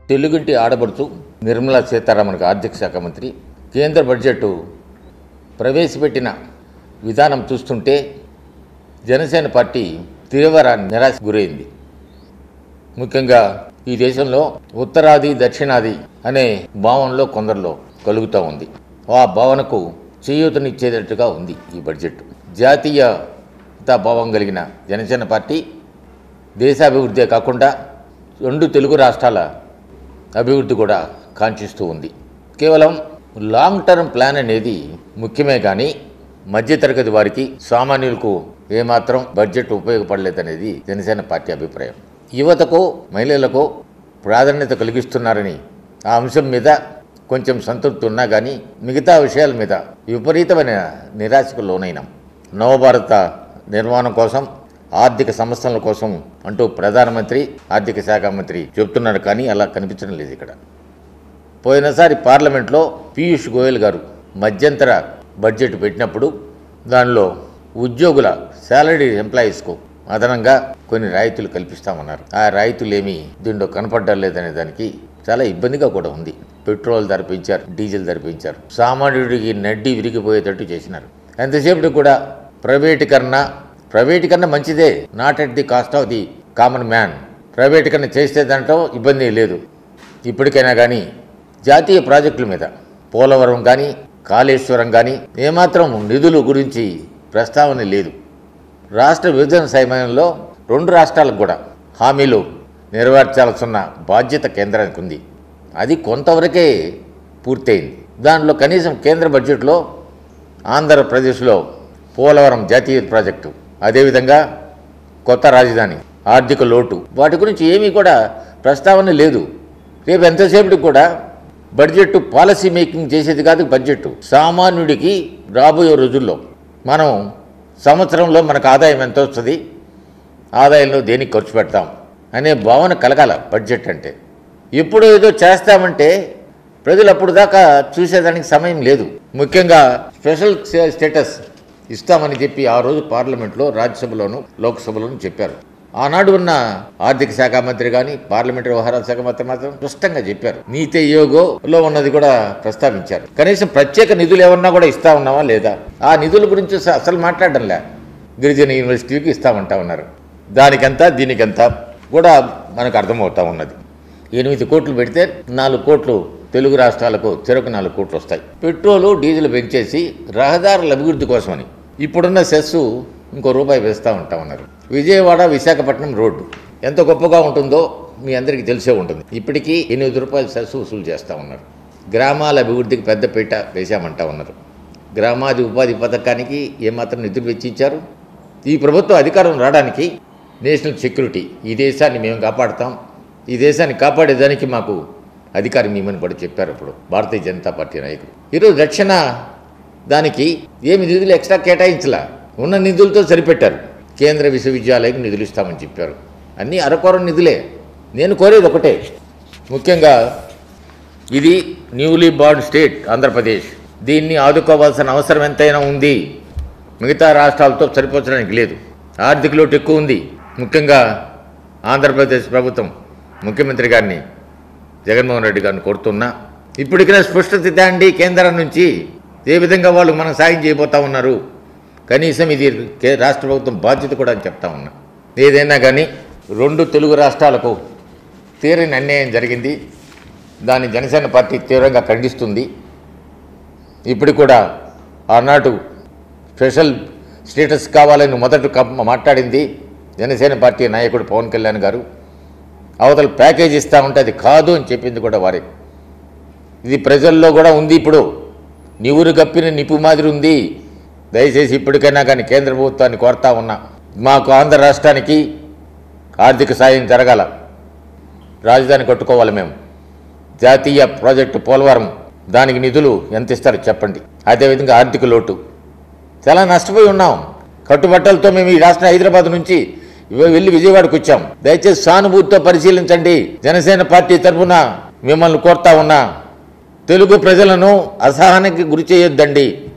తెలుగుంటి ఆడబడుతూ నిర్మలా సీతారామన్కు ఆర్థిక శాఖ మంత్రి కేంద్ర బడ్జెట్ ప్రవేశపెట్టిన విధానం చూస్తుంటే జనసేన పార్టీ తీవ్ర నిరాశ గురైంది ముఖ్యంగా ఈ దేశంలో ఉత్తరాది దక్షిణాది అనే భావనలో కొందరిలో కలుగుతూ ఉంది ఆ భావనకు చేయూతనిచ్చేటట్టుగా ఉంది ఈ బడ్జెట్ జాతీయతా భావం కలిగిన జనసేన పార్టీ దేశాభివృద్ధే కాకుండా రెండు తెలుగు రాష్ట్రాల అభివృద్ధి కూడా కాంక్షిస్తూ ఉంది కేవలం లాంగ్ టర్మ్ ప్లాన్ అనేది ముఖ్యమే కానీ మధ్యతరగతి వారికి సామాన్యులకు ఏమాత్రం బడ్జెట్ ఉపయోగపడలేదనేది జనసేన పార్టీ అభిప్రాయం యువతకు మహిళలకు ప్రాధాన్యత కలిగిస్తున్నారని ఆ అంశం మీద కొంచెం సంతృప్తి ఉన్నా కానీ మిగతా విషయాల మీద విపరీతమైన నిరాశకు లోనైనాం నవభారత నిర్మాణం కోసం ఆర్థిక సంస్థల కోసం అంటూ ప్రధానమంత్రి ఆర్థిక శాఖ మంత్రి చెప్తున్నారు కానీ అలా కనిపించడం లేదు ఇక్కడ పోయినసారి పార్లమెంట్లో పీయూష్ గోయల్ గారు మధ్యంతర బడ్జెట్ పెట్టినప్పుడు దానిలో ఉద్యోగుల శాలరీ ఎంప్లాయీస్కు అదనంగా కొన్ని రాయితీలు కల్పిస్తామన్నారు ఆ రాయితీలు ఏమీ దీంట్లో కనపడ్డం లేదనే దానికి చాలా ఇబ్బందిగా కూడా ఉంది పెట్రోల్ ధర పెంచారు డీజిల్ ధర పెంచారు సామాన్యుడికి నడ్డి విరిగిపోయేటట్టు చేసినారు ఎంతసేపటికి కూడా ప్రైవేటీకరణ ప్రైవేటీకరణ మంచిదే not at the cost of the common man ప్రైవేటీకరణ చేస్తే దాంట్లో ఇబ్బంది లేదు ఇప్పటికైనా కానీ జాతీయ ప్రాజెక్టుల మీద పోలవరం కానీ కాళేశ్వరం కానీ ఏమాత్రం నిధుల గురించి ప్రస్తావన లేదు రాష్ట్ర విభజన సమయంలో రెండు రాష్ట్రాలకు కూడా హామీలు నెరవేర్చాల్సిన బాధ్యత కేంద్రానికి ఉంది అది కొంతవరకే పూర్తయింది దానిలో కనీసం కేంద్ర బడ్జెట్లో ఆంధ్రప్రదేశ్లో పోలవరం జాతీయ ప్రాజెక్టు అదేవిధంగా కొత్త రాజధాని ఆర్థిక లోటు వాటి గురించి ఏమీ కూడా ప్రస్తావన లేదు రేపు ఎంతసేపటికి కూడా బడ్జెట్ పాలసీ మేకింగ్ చేసేది కాదు బడ్జెట్ సామాన్యుడికి రాబోయే రోజుల్లో మనం సంవత్సరంలో మనకు ఆదాయం ఎంత వస్తుంది ఆదాయంలో దేనికి ఖర్చు పెడతాం అనే భావన కలగాల బడ్జెట్ అంటే ఎప్పుడు ఏదో చేస్తామంటే ప్రజలు అప్పుడు దాకా చూసేదానికి సమయం లేదు ముఖ్యంగా స్పెషల్ స్టేటస్ ఇస్తామని చెప్పి ఆ రోజు పార్లమెంట్లో రాజ్యసభలోను లోక్సభలోను చెప్పారు ఆనాడు ఉన్న ఆర్థిక శాఖ మంత్రి కానీ పార్లమెంటరీ వ్యవహారాల శాఖ మంత్రి మాత్రం స్పష్టంగా చెప్పారు నీతి ఆయోగలో ఉన్నది కూడా ప్రస్తావించారు కనీసం ప్రత్యేక నిధులు ఏమన్నా కూడా ఇస్తా ఉన్నావా లేదా ఆ నిధుల గురించి అస- అసలు మాట్లాడడం లే గిరిజన యూనివర్సిటీకి ఇస్తామంటా ఉన్నారు దానికెంత దీనికెంత కూడా మనకు అర్థమవుతా ఉన్నది ఎనిమిది కోట్లు పెడితే నాలుగు కోట్లు తెలుగు రాష్ట్రాలకు చెరకు నాలుగు కోట్లు వస్తాయి పెట్రోలు డీజిల్ పెంచేసి రహదారుల అభివృద్ధి కోసమని ఇప్పుడున్న సెస్ ఇంకో రూపాయి వేస్తూ ఉంటా ఉన్నారు విజయవాడ విశాఖపట్నం రోడ్డు ఎంత గొప్పగా ఉంటుందో మీ అందరికీ తెలిసే ఉంటుంది ఇప్పటికీ ఎనిమిది రూపాయల సెస్ వసూలు చేస్తూ ఉన్నారు గ్రామాల అభివృద్ధికి పెద్దపీట వేశామంటా ఉన్నారు గ్రామాది ఉపాధి పథకానికి ఏమాత్రం నిధులు వెచ్చించారు ఈ ప్రభుత్వం అధికారం రావడానికి నేషనల్ సెక్యూరిటీ ఈ దేశాన్ని మేము కాపాడుతాం ఈ దేశాన్ని కాపాడేదానికి మాకు అధికారం ఇవ్వమని కూడా చెప్పారు అప్పుడు భారతీయ జనతా పార్టీ నాయకులు ఈరోజు రక్షణ దానికి ఏమి నిధులు ఎక్స్ట్రా కేటాయించలా ఉన్న నిధులతో సరిపెట్టారు కేంద్ర విశ్వవిద్యాలయానికి నిధులు ఇస్తామని చెప్పారు అన్నీ అరకొర నిధులే నేను కోరేది ఒకటే ముఖ్యంగా ఇది న్యూలీ బార్న్ స్టేట్ ఆంధ్రప్రదేశ్ దీన్ని ఆదుకోవాల్సిన అవసరం ఎంతైనా ఉంది మిగతా రాష్ట్రాలతో సరిపోచడానికి లేదు ఆర్థిక లోటు ఎక్కువ ఉంది ముఖ్యంగా ఆంధ్రప్రదేశ్ ప్రభుత్వం ముఖ్యమంత్రి గారిని జగన్మోహన్ రెడ్డి గారిని కోరుతున్నా ఇప్పటికైనా స్పష్టత తేండి కేంద్రం నుంచి ఏ విధంగా వాళ్ళు మనం సాయం చేయబోతా ఉన్నారు కనీసం ఇది కే- రాష్ట్ర ప్రభుత్వం బాధ్యత కూడా అని చెప్తా ఉన్నా ఏదైనా కానీ రెండు తెలుగు రాష్ట్రాలకు తీరని అన్యాయం జరిగింది దాన్ని జనసేన పార్టీ తీవ్రంగా ఖండిస్తుంది ఇప్పుడు కూడా ఆనాడు స్పెషల్ స్టేటస్ కావాలని మొదట కప్- మాట్లాడింది జనసేన పార్టీ నాయకుడు పవన్ కళ్యాణ్ గారు అవతల ప్యాకేజ్ ఇస్తా ఉంటే అది కాదు అని చెప్పింది కూడా వారే ఇది ప్రజల్లో కూడా ఉంది ఇప్పుడు నివురు కప్పిన నిపు మాదిరి ఉంది దయచేసి ఇప్పటికైనా కానీ కేంద్ర ప్రభుత్వాన్ని కోరుతా ఉన్నా మాకు ఆంధ్ర రాష్ట్రానికి ఆర్థిక సాయం జరగాల రాజధాని కట్టుకోవాలి మేము జాతీయ ప్రాజెక్టు పోలవరం దానికి నిధులు ఎంత ఇస్తారో చెప్పండి అదేవిధంగా ఆర్థిక లోటు చాలా నష్టపోయి ఉన్నాం కట్టుబట్టలతో మేము ఈ రాష్ట్ర హైదరాబాద్ నుంచి ఇవ- వెళ్ళి విజయవాడకు వచ్చాం దయచేసి సానుభూతితో పరిశీలించండి జనసేన పార్టీ తరఫున మిమ్మల్ని కోరుతా ఉన్నా తెలుగు ప్రజలను అసహనానికి గురి చేయొద్దండి